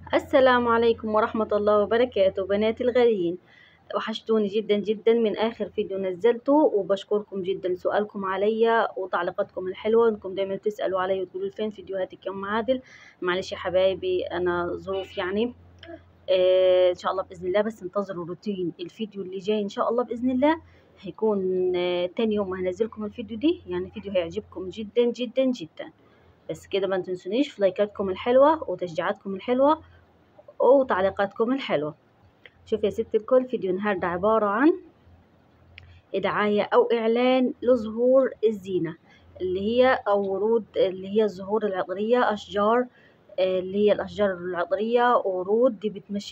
السلام عليكم ورحمة الله وبركاته بناتي الغاليين وحشتوني جدا جدا من آخر فيديو نزلته وبشكركم جدا سؤالكم عليا وتعليقاتكم الحلوة انكم دايما تسألوا عليا وتقولوا فين فيديوهاتك يا ام عادل معلش يا حبايبي انا ظروف يعني آه ان شاء الله باذن الله بس انتظروا روتين الفيديو اللي جاي ان شاء الله باذن الله هيكون آه تاني يوم ما هنزلكم الفيديو دي يعني فيديو هيعجبكم جدا جدا جدا بس كده ما تنسونيش في لايكاتكم الحلوة وتشجيعاتكم الحلوة وتعليقاتكم الحلوة شوف يا ست الكل فيديو النهاردة عبارة عن دعاية أو إعلان لظهور الزينة اللي هي أو ورود اللي هي الزهور العطرية أشجار اللي هي الأشجار العطرية ورود دي بتمشي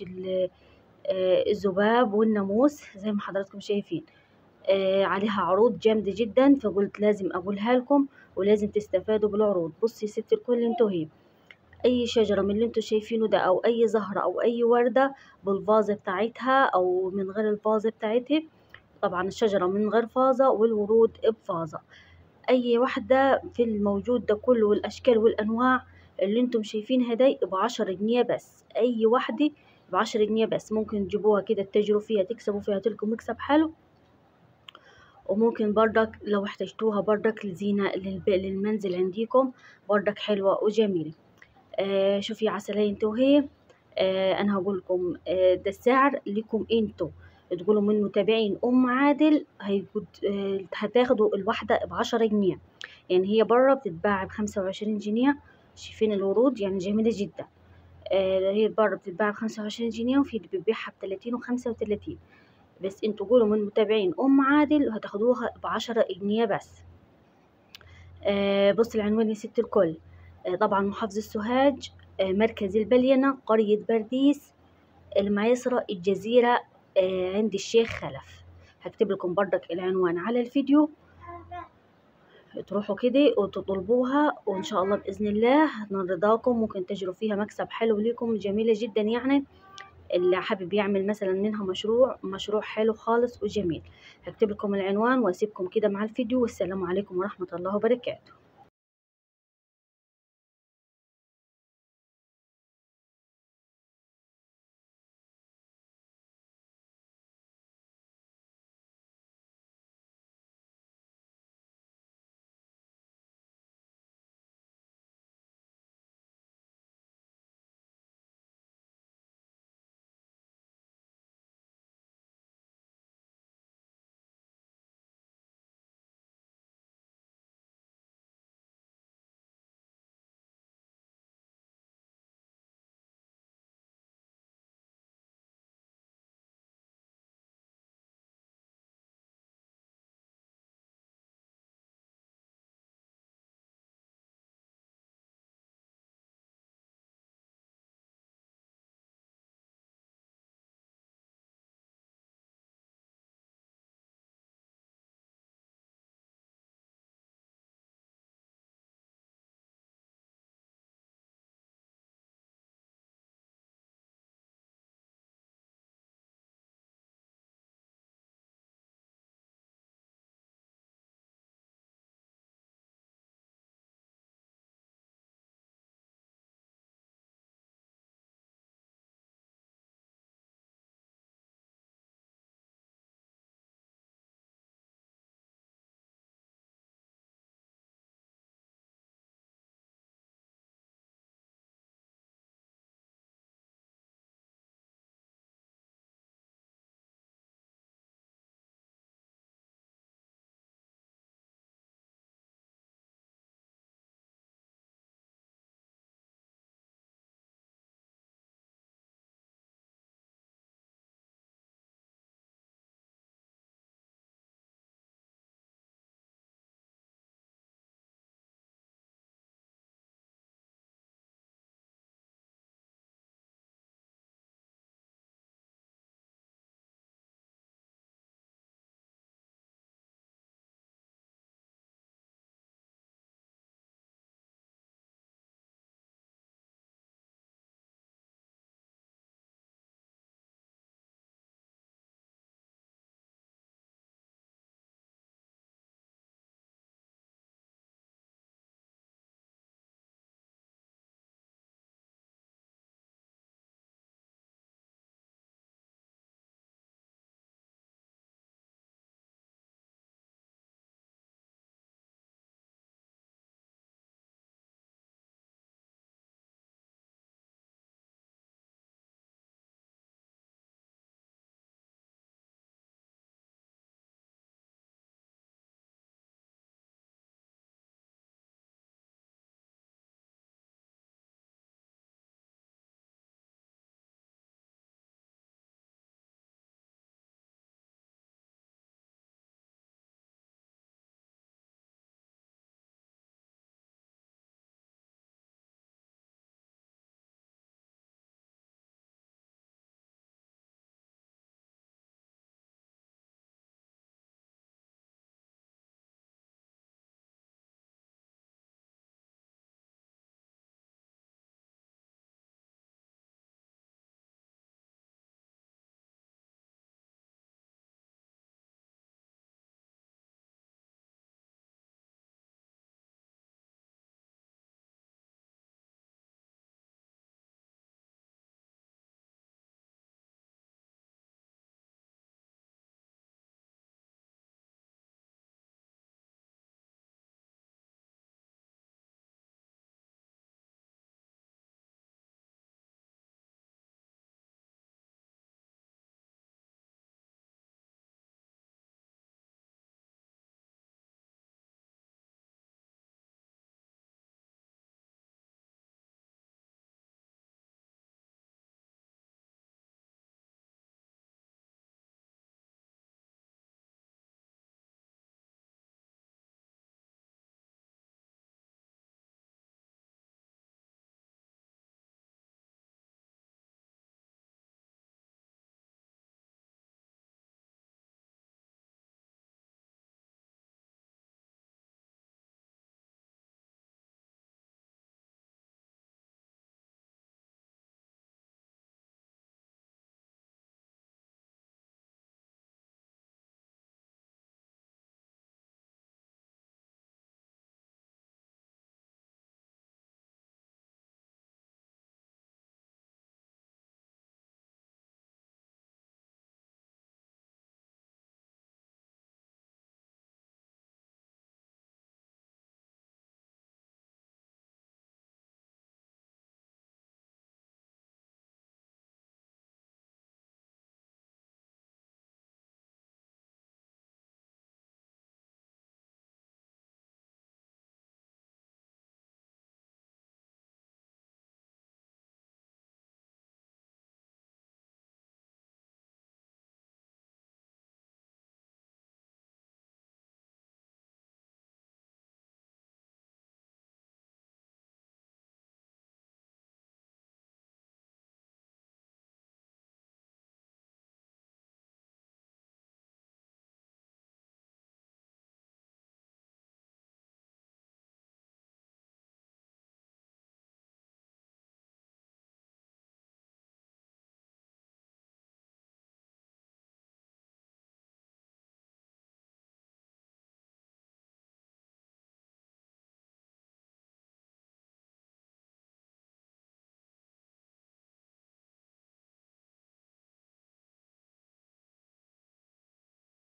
الذباب والناموس زي ما حضراتكم شايفين عليها عروض جامدة جدا فقلت لازم أقولها لكم ولازم تستفادوا بالعروض بصي يا ست الكل انتوا هي اي شجره من اللي انتوا شايفينه ده او اي زهره او اي ورده بالفازه بتاعتها او من غير الفازه بتاعتها طبعا الشجره من غير فازه والورود بفازه اي واحده في الموجود ده كله والاشكال والانواع اللي انتم شايفينها دي بعشرة جنيه بس اي واحده بعشرة جنيه بس ممكن تجيبوها كده تتاجروا فيها تكسبوا فيها تلقوا مكسب حلو وممكن بردك لو احتجتوها بردك لزينة للمنزل عنديكم بردك حلوة وجميلة آه شوفي عسلية انتو هي آه انا هقول لكم آه ده السعر لكم انتو تقولوا من متابعين ام عادل هيقول آه هتاخدوا الواحدة بعشرة جنيه يعني هي برا بتتباع بخمسة وعشرين جنيه شايفين الورود يعني جميلة جدا آه هي برا بتتباع بخمسة وعشرين جنيه وفي اللي بتبيعها بتلاتين وخمسة وتلاتين بس انتوا قولوا من متابعين ام عادل وهتاخدوها بعشرة جنيه بس آه بص العنوان يا ست الكل آه طبعا محافظة سوهاج آه مركز البلينة قرية برديس المعيصرة الجزيرة آه عند الشيخ خلف هكتب لكم بردك العنوان على الفيديو تروحوا كده وتطلبوها وان شاء الله باذن الله نرضاكم ممكن تجروا فيها مكسب حلو ليكم جميله جدا يعني اللي حابب يعمل مثلا منها مشروع مشروع حلو خالص وجميل هكتب لكم العنوان واسيبكم كده مع الفيديو والسلام عليكم ورحمة الله وبركاته